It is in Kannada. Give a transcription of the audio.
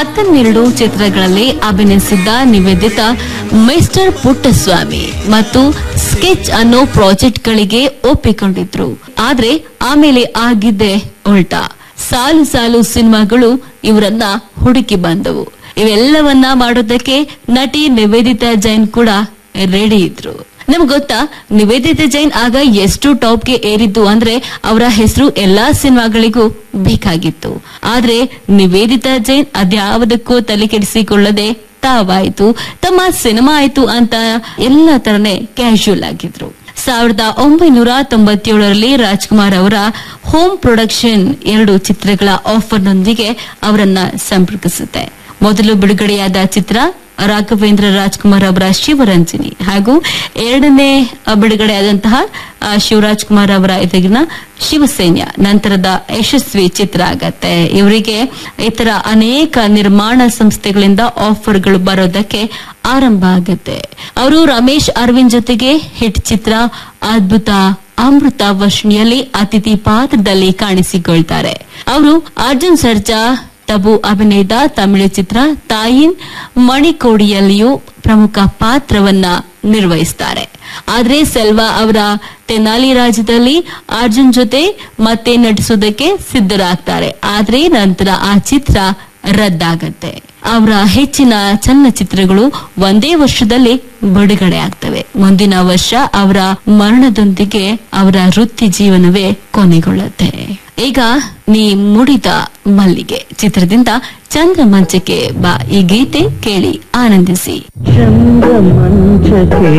ಹತ್ತನ್ನೆರಡು ಚಿತ್ರಗಳಲ್ಲಿ ಅಭಿನಯಿಸಿದ್ದ ನಿವೇದಿತ ಮಿಸ್ಟರ್ ಪುಟ್ಟಸ್ವಾಮಿ ಮತ್ತು ಸ್ಕೆಚ್ ಅನ್ನೋ ಪ್ರಾಜೆಕ್ಟ್ಗಳಿಗೆ ಒಪ್ಪಿಕೊಂಡಿದ್ರು ಆದ್ರೆ ಆಮೇಲೆ ಆಗಿದ್ದೆ ಉಲ್ಟಾ ಸಾಲು ಸಾಲು ಸಿನಿಮಾಗಳು ಇವರನ್ನ ಹುಡುಕಿ ಬಂದವು ಇವೆಲ್ಲವನ್ನ ಮಾಡೋದಕ್ಕೆ ನಟಿ ನಿವೇದಿತಾ ಜೈನ್ ಕೂಡ ರೆಡಿ ಇದ್ರು ನಮ್ಗೆ ಗೊತ್ತಾ ನಿವೇದಿತಾ ಜೈನ್ ಆಗ ಎಷ್ಟು ಟಾಪ್ಗೆ ಏರಿದ್ದು ಅಂದ್ರೆ ಅವರ ಹೆಸರು ಎಲ್ಲಾ ಸಿನಿಮಾಗಳಿಗೂ ಬೇಕಾಗಿತ್ತು ಆದ್ರೆ ನಿವೇದಿತಾ ಜೈನ್ ಅದ್ಯಾವುದಕ್ಕೂ ತಲೆ ಕೆಡಿಸಿಕೊಳ್ಳದೆ ತಾವಾಯ್ತು ತಮ್ಮ ಸಿನಿಮಾ ಆಯ್ತು ಅಂತ ಎಲ್ಲ ತರನೇ ಕ್ಯಾಶುಯಲ್ ಆಗಿದ್ರು ಸಾವಿರದ ಒಂಬೈನೂರ ತೊಂಬತ್ತೇಳರಲ್ಲಿ ರಾಜ್ಕುಮಾರ್ ಅವರ ಹೋಮ್ ಪ್ರೊಡಕ್ಷನ್ ಎರಡು ಚಿತ್ರಗಳ ಆಫರ್ನೊಂದಿಗೆ ಅವರನ್ನ ಸಂಪರ್ಕಿಸುತ್ತೆ ಮೊದಲು ಬಿಡುಗಡೆಯಾದ ಚಿತ್ರ ರಾಘವೇಂದ್ರ ರಾಜ್ಕುಮಾರ್ ಅವರ ಶಿವರಂಜನಿ ಹಾಗೂ ಎರಡನೇ ಅ, ಬಿಡುಗಡೆಯಾದಂತಹ ಆ, ಶಿವರಾಜ್ ಕುಮಾರ್ ಅವರ ಎದುರಿನ ಶಿವಸೈನ್ಯ ನಂತರದ ಯಶಸ್ವಿ ಚಿತ್ರ ಆಗತ್ತೆ ಇವರಿಗೆ ಇತರ ಅನೇಕ ನಿರ್ಮಾಣ ಸಂಸ್ಥೆಗಳಿಂದ ಆಫರ್ಗಳು ಬರೋದಕ್ಕೆ ಆರಂಭ ಆಗತ್ತೆ ಅವರು ರಮೇಶ್ ಅರವಿಂದ್ ಜೊತೆಗೆ ಹಿಟ್ ಚಿತ್ರ ಅದ್ಭುತ ಅಮೃತ ವರ್ಷಿಣಿಯಲ್ಲಿ ಅತಿಥಿ ಪಾತ್ರದಲ್ಲಿ ಕಾಣಿಸಿಕೊಳ್ತಾರೆ ಅವರು ಅರ್ಜುನ್ ಸರ್ಜಾ ತಬು ಅಭಿನಯದ ತಮಿಳು ಚಿತ್ರ ತಾಯಿನ್ ಮಣಿಕೋಡಿಯಲ್ಲಿಯೂ ಪ್ರಮುಖ ಪಾತ್ರವನ್ನ ನಿರ್ವಹಿಸ್ತಾರೆ ಆದ್ರೆ ಸೆಲ್ವಾ ಅವರ ತೆನಾಲಿ ರಾಜ್ಯದಲ್ಲಿ ಅರ್ಜುನ್ ಜೊತೆ ಮತ್ತೆ ನಟಿಸೋದಕ್ಕೆ ಸಿದ್ಧರಾಗ್ತಾರೆ ಆದ್ರೆ ನಂತರ ಆ ಚಿತ್ರ ರದ್ದಾಗತ್ತೆ ಅವರ ಹೆಚ್ಚಿನ ಚಲನಚಿತ್ರಗಳು ಒಂದೇ ವರ್ಷದಲ್ಲಿ ಬಿಡುಗಡೆ ಆಗ್ತವೆ ಮುಂದಿನ ವರ್ಷ ಅವರ ಮರಣದೊಂದಿಗೆ ಅವರ ವೃತ್ತಿ ಜೀವನವೇ ಕೊನೆಗೊಳ್ಳುತ್ತೆ ಈಗ ನೀ ಮುಡಿದ ಮಲ್ಲಿಗೆ ಚಿತ್ರದಿಂದ ಚಂದ್ರಮಂಚಕ್ಕೆ ಬಾ ಈ ಗೀತೆ ಕೇಳಿ ಆನಂದಿಸಿ ಚಂದ್ರಮಂಚಕ್ಕೆ